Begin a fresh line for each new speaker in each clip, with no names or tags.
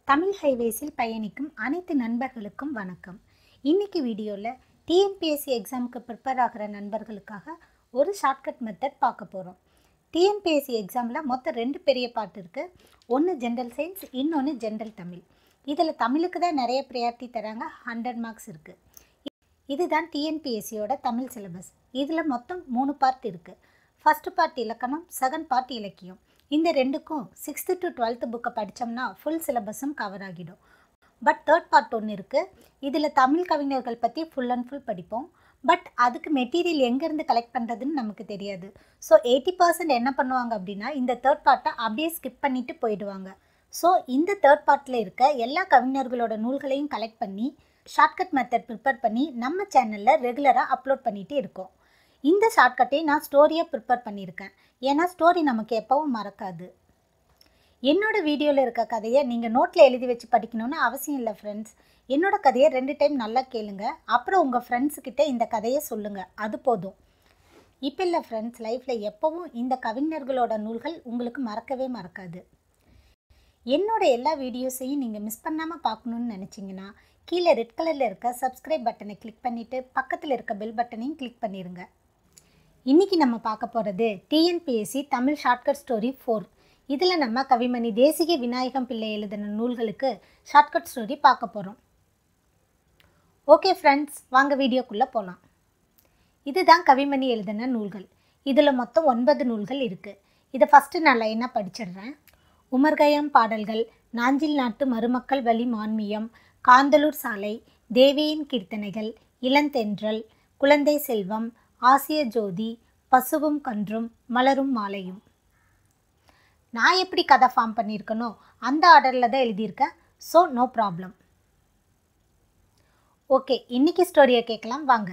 தமிழ் ஹைவேஸில் பயணிக்கும் அனைத்து நண்பர்களுக்கும் வணக்கம் இன்னைக்கு வீடியோவில் டிஎன்பிஎஸ்சி எக்ஸாமுக்கு ப்ரிப்பேர் ஆகிற நண்பர்களுக்காக ஒரு ஷார்ட்கட் மெத்தட் பார்க்க போகிறோம் டிஎன்பிஎஸ்சி எக்ஸாமில் மொத்தம் ரெண்டு பெரிய பாட்டு இருக்குது ஒன்று ஜென்ரல் சயின்ஸ் இன்னொன்று ஜென்ரல் தமிழ் இதில் தமிழுக்கு தான் நிறைய ப்ரியாரிட்டி தராங்க ஹண்ட்ரட் மார்க்ஸ் இருக்குது இதுதான் டிஎன்பிஎஸ்சியோட தமிழ் சிலபஸ் இதில் மொத்தம் மூணு பார்ட் இருக்குது ஃபஸ்ட்டு பார்ட் இலக்கணம் செகண்ட் பார்ட் இலக்கியம் இந்த ரெண்டுக்கும் சிக்ஸ்த்து டு டுவெல்த்து புக்கை படித்தோம்னா ஃபுல் சிலபஸும் கவர் ஆகிடும் பட் தேர்ட் பார்ட் ஒன்று இருக்குது இதில் தமிழ் கவிஞர்கள் பற்றி ஃபுல் அண்ட் ஃபுல் படிப்போம் பட் அதுக்கு மெட்டீரியல் எங்கேருந்து கலெக்ட் பண்ணுறதுன்னு நமக்கு தெரியாது ஸோ எயிட்டி பர்சன்ட் என்ன பண்ணுவாங்க அப்படின்னா இந்த தேர்ட் பார்ட்டை அப்படியே ஸ்கிப் பண்ணிட்டு போயிடுவாங்க ஸோ இந்த தேர்ட் பார்ட்டில் இருக்க எல்லா கவிஞர்களோட நூல்களையும் கலெக்ட் பண்ணி ஷார்ட்கட் மெத்தட் ப்ரிப்பேர் பண்ணி நம்ம சேனலில் ரெகுலராக அப்லோட் பண்ணிகிட்டே இருக்கோம் இந்த ஷார்ட்கட்டை நான் ஸ்டோரியாக ப்ரிப்பேர் பண்ணியிருக்கேன் ஏன்னா ஸ்டோரி நமக்கு எப்பவும் மறக்காது என்னோட வீடியோவில் இருக்க கதையை நீங்கள் நோட்டில் எழுதி வச்சு படிக்கணும்னு அவசியம் இல்லை ஃப்ரெண்ட்ஸ் என்னோட கதையை ரெண்டு டைம் நல்லா கேளுங்க அப்புறம் உங்கள் ஃப்ரெண்ட்ஸுக்கிட்ட இந்த கதையை சொல்லுங்கள் அது போதும் இப்போ இல்லை ஃப்ரெண்ட்ஸ் லைஃப்பில் எப்போவும் இந்த கவிஞர்களோட நூல்கள் உங்களுக்கு மறக்கவே மறக்காது என்னோட எல்லா வீடியோஸையும் நீங்கள் மிஸ் பண்ணாமல் பார்க்கணுன்னு நினச்சிங்கன்னா கீழே ரெட் கலரில் இருக்க சப்ஸ்கிரைப் பட்டனை கிளிக் பண்ணிவிட்டு பக்கத்தில் இருக்க பெல் பட்டனையும் கிளிக் பண்ணிடுங்க இன்றைக்கி நம்ம பார்க்க போகிறது TNPSC Tamil shortcut story four இதில் நம்ம கவிமணி தேசிக விநாயகம் பிள்ளை எழுதின நூல்களுக்கு ஷார்ட்கட் ஸ்டோரி பார்க்க போகிறோம் ஓகே ஃப்ரெண்ட்ஸ் வாங்க வீடியோக்குள்ளே போகலாம் இதுதான் கவிமணி எழுதின நூல்கள் இதில் மொத்தம் ஒன்பது நூல்கள் இருக்குது இதை ஃபஸ்ட்டு நான் லைனாக படிச்சிடுறேன் உமர்கயம் பாடல்கள் நாஞ்சில் நாட்டு மருமக்கள் வழி மான்மியம் காந்தலூர் சாலை தேவியின் கீர்த்தனைகள் இளந்தென்றல் குழந்தை செல்வம் ஆசிய ஜோதி பசுவும் கன்றும் மலரும் மாலையும் நான் எப்படி கதை ஃபார்ம் பண்ணியிருக்கனோ அந்த ஆர்டரில் தான் எழுதியிருக்கேன் ஸோ நோ ப்ராப்ளம் ஓகே இன்னைக்கு ஸ்டோரியை கேட்கலாம் வாங்க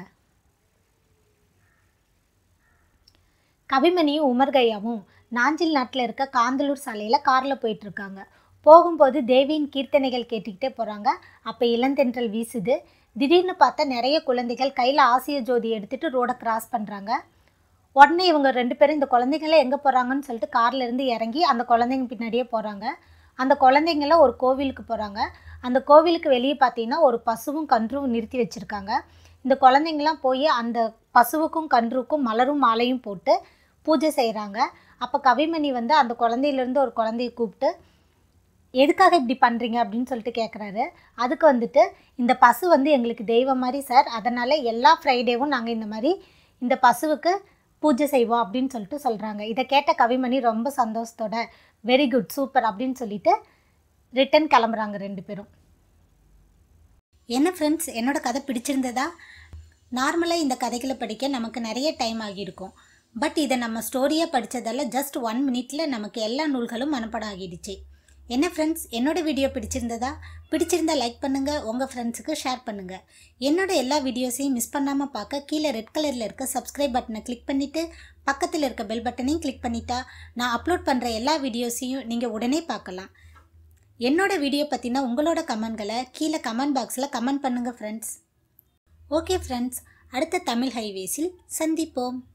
கவிமணியும் உமர்கையாவும் நாஞ்சில் நாட்டில் இருக்க காந்தலூர் சாலையில் காரில் போயிட்டுருக்காங்க போகும்போது தேவியின் கீர்த்தனைகள் கேட்டுக்கிட்டே போகிறாங்க அப்போ இளந்தென்றல் வீசுது திடீர்னு பார்த்தா நிறைய குழந்தைகள் கையில் ஆசிய ஜோதி எடுத்துகிட்டு ரோடை கிராஸ் பண்ணுறாங்க உடனே இவங்க ரெண்டு பேரும் இந்த குழந்தைங்கள எங்கே போகிறாங்கன்னு சொல்லிட்டு கார்ல இருந்து இறங்கி அந்த குழந்தைங்க பின்னாடியே போகிறாங்க அந்த குழந்தைங்கள ஒரு கோவிலுக்கு போகிறாங்க அந்த கோவிலுக்கு வெளியே பார்த்தீங்கன்னா ஒரு பசுவும் கன்றும் நிறுத்தி வச்சுருக்காங்க இந்த குழந்தைங்களாம் போய் அந்த பசுவுக்கும் கன்றுக்கும் மலரும் மாலையும் போட்டு பூஜை செய்கிறாங்க அப்போ கவிமணி வந்து அந்த குழந்தையிலேருந்து ஒரு குழந்தைய கூப்பிட்டு எதுக்காக இப்படி பண்ணுறீங்க அப்படின்னு சொல்லிட்டு கேட்குறாரு அதுக்கு வந்துட்டு இந்த பசு வந்து எங்களுக்கு தெய்வம் மாதிரி சார் அதனால் எல்லா ஃப்ரைடேவும் நாங்கள் இந்த மாதிரி இந்த பசுவுக்கு பூஜை செய்வோம் அப்படின்னு சொல்லிட்டு சொல்கிறாங்க இதை கேட்ட கவிமணி ரொம்ப சந்தோஷத்தோட வெரி குட் சூப்பர் அப்படின்னு சொல்லிட்டு ரிட்டன் கிளம்புறாங்க ரெண்டு பேரும் என்ன ஃப்ரெண்ட்ஸ் என்னோட கதை பிடிச்சிருந்ததா நார்மலாக இந்த கதைகளை படிக்க நமக்கு நிறைய டைம் ஆகியிருக்கும் பட் இதை நம்ம ஸ்டோரியாக படித்ததால் ஜஸ்ட் ஒன் மினிட்ல நமக்கு எல்லா நூல்களும் மனப்படம் ஆகிடுச்சு என்ன ஃப்ரெண்ட்ஸ் என்னோட வீடியோ பிடிச்சிருந்ததா பிடிச்சிருந்தா லைக் பண்ணுங்கள் உங்கள் ஃப்ரெண்ட்ஸுக்கு ஷேர் பண்ணுங்கள் என்னோட எல்லா வீடியோஸையும் மிஸ் பண்ணாமல் பார்க்க கீழே ரெட் கலரில் இருக்க சப்ஸ்கிரைப் பட்டனை கிளிக் பண்ணிவிட்டு பக்கத்தில் இருக்க பெல் பட்டனையும் கிளிக் பண்ணிட்டா நான் அப்லோட் பண்ணுற எல்லா வீடியோஸையும் நீங்கள் உடனே பார்க்கலாம் என்னோட வீடியோ பற்றின உங்களோட கமெண்ட்களை கீழே கமெண்ட் பாக்ஸில் கமெண்ட் பண்ணுங்கள் ஃப்ரெண்ட்ஸ் ஓகே ஃப்ரெண்ட்ஸ் அடுத்த தமிழ் ஹைவேஸில் சந்திப்போம்